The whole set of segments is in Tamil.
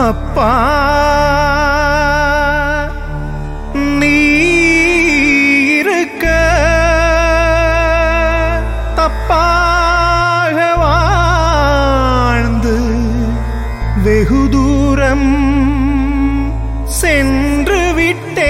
அப்பா நீ இருக்க தப்பாக வாழ்ந்து வெகு தூரம் சென்று விட்டே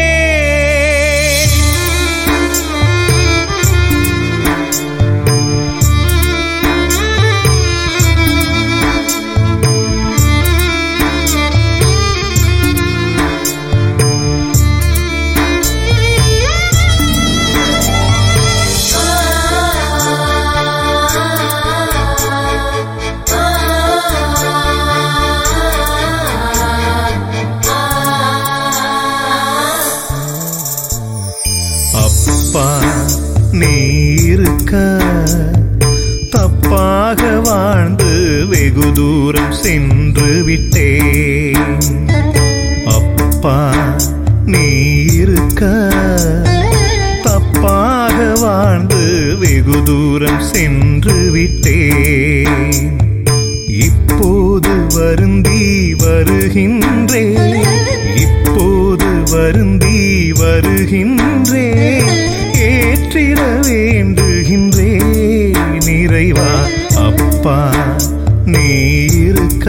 அப்பா நீ இருக்க தப்பாக வாழ்ந்து வெகு தூரம் சென்று விட்டேன் அப்பா நீ இருக்க தப்பாக வாழ்ந்து வெகு தூரம் சென்று விட்டேன் இப்போது வருந்தி வருகின்றேன் இப்போது வருந்தி வருகின்றேன் ஏற்றிட வேண்டுகின்றேன் நிறைவா அப்பா நீ இருக்க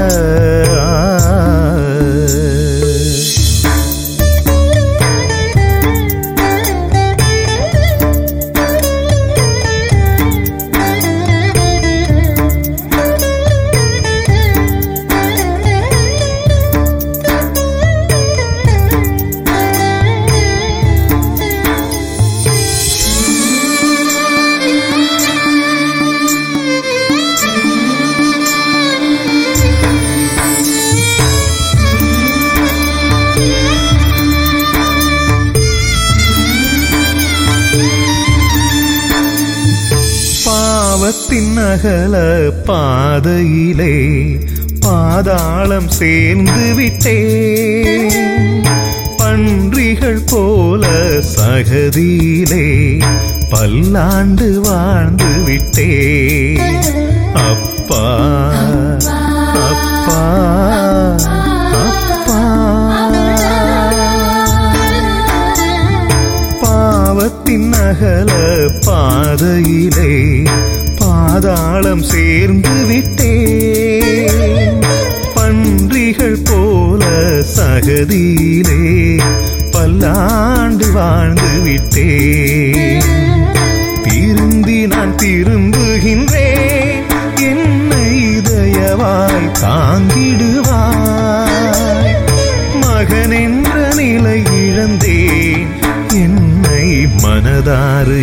பாவத்தின் அகல பாதையிலே பாதாளம் சேர்ந்து விட்டேன் பன்றிகள் போல சகதியிலே பல்லாண்டு வாழ்ந்து விட்டேன் அப்பா அப்பா அப்பா பாவத்தின் அகல பாதையிலே பாதாளம் சேர்ந்து விட்டேன் பன்றிகள் போல சகதியிலே பல்லாண்டு வாழ்ந்து விட்டேன் திருந்தி நான் திரும்புகின்றேன் என்னை இதயவாய் தாங்கிடுவாய் மகன் என்ற நிலை இழந்தேன் என்னை மனதாறு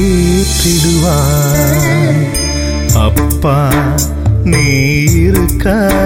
ஏற்றிடுவாய் அப்பா நீ இருக்க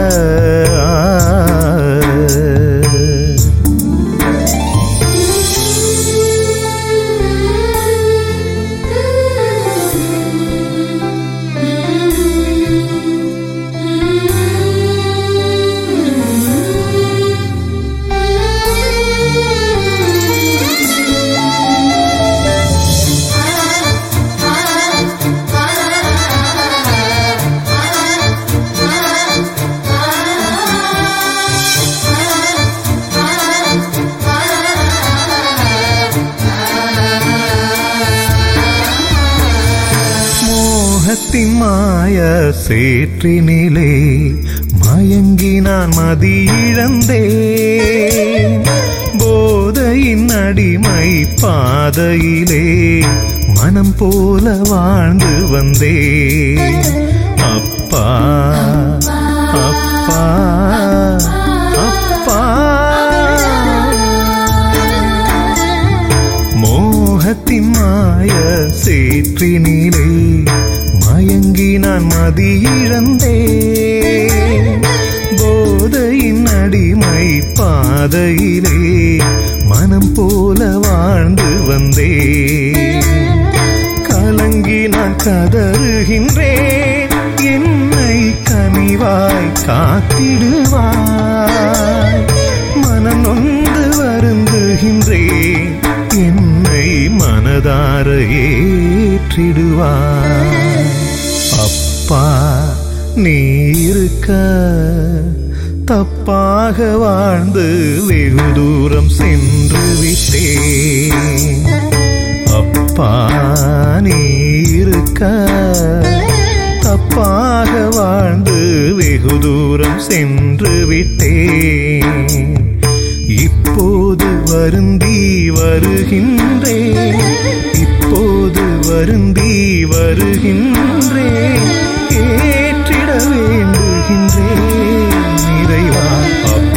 மோகத்தின் மாய சேற்றினிலே மயங்கி நான் மதி இழந்தேன் போதையின் அடிமை பாதையிலே மனம் போல வாழ்ந்து வந்தேன் அப்பா அப்பா அப்பா மோகத்தின் மாய சேற்றினிலே மயங்கி நான் மதி இழந்தேன் போதையின் அடிமை பாதையிலே மனம் போல வாழ்ந்து வந்தேன் கலங்கி நான் கதறுகின்றேன் என்னை கனிவாய் காத்திடுவாய் மனம் நொந்து வருந்துகின்றேன் என்னை மனதார ஏற்றிடுவாய் அப்பா நீ இருக்க தப்பாக வாழ்ந்து வெகு தூரம் சென்று விட்டேன் அப்பா நீ இருக்க தப்பாக வாழ்ந்து வெகு தூரம் சென்று விட்டேன் இப்போது வருந்தி வருகின்றேன் இப்போது வருந்தி வருகின்றேன் ஏற்றிட வேண்டுகின்றேன் இறைவா அப்பா